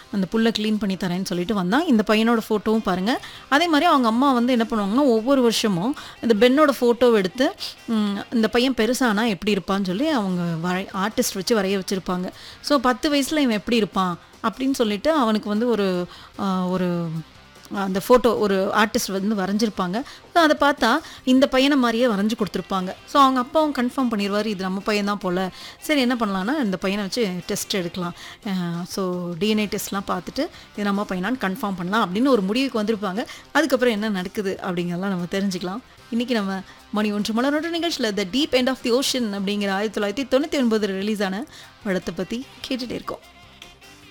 அந்த புல்லை க்ளீன் பண்ணி தரேன்னு சொல்லிட்டு வந்தான் இந்த பையனோட ஃபோட்டோவும் பாருங்கள் அதே மாதிரி அவங்க அம்மா வந்து என்ன பண்ணுவாங்கன்னா ஒவ்வொரு வருஷமும் இந்த பென்னோட ஃபோட்டோ எடுத்து ம், இந்த பையன் பெருசானா எப்படி இருப்பான்னு சொல்லி அவங்க வரை ஆர்டிஸ்ட் வச்சு வரைய வச்சுருப்பாங்க ஸோ பத்து வயசில் இவன் எப்படி இருப்பான் அப்படின்னு சொல்லிட்டு அவனுக்கு வந்து ஒரு ஆ, ஒரு அந்த ஃபோட்டோ ஒரு ஆர்டிஸ்ட் வந்து வரைஞ்சிருப்பாங்க ஸோ அதை பார்த்தா இந்த பையனை மாதிரியே வரைஞ்சி கொடுத்துருப்பாங்க ஸோ அவங்க அப்பாவும் கன்ஃபார்ம் பண்ணிடுவார் இது நம்ம பையன் தான் போல் சரி என்ன பண்ணலான்னா இந்த பையனை வச்சு டெஸ்ட் எடுக்கலாம் ஸோ டிஎன்ஏ டெஸ்ட்லாம் பார்த்துட்டு இது நம்ம பையனான்னு கன்ஃபார்ம் பண்ணலாம் அப்படின்னு ஒரு முடிவுக்கு வந்திருப்பாங்க அதுக்கப்புறம் என்ன நடக்குது அப்படிங்கிறதெல்லாம் நம்ம தெரிஞ்சுக்கலாம் இன்றைக்கி நம்ம மணி ஒன்று மலரோட நிகழ்ச்சியில் the deep end of the ocean அப்படிங்கிற ஆயிரத்தி தொள்ளாயிரத்தி தொண்ணூற்றி ஒன்பது ரிலீஸ் ஆன படத்தை பற்றி கேட்டுகிட்டே இருக்கோம்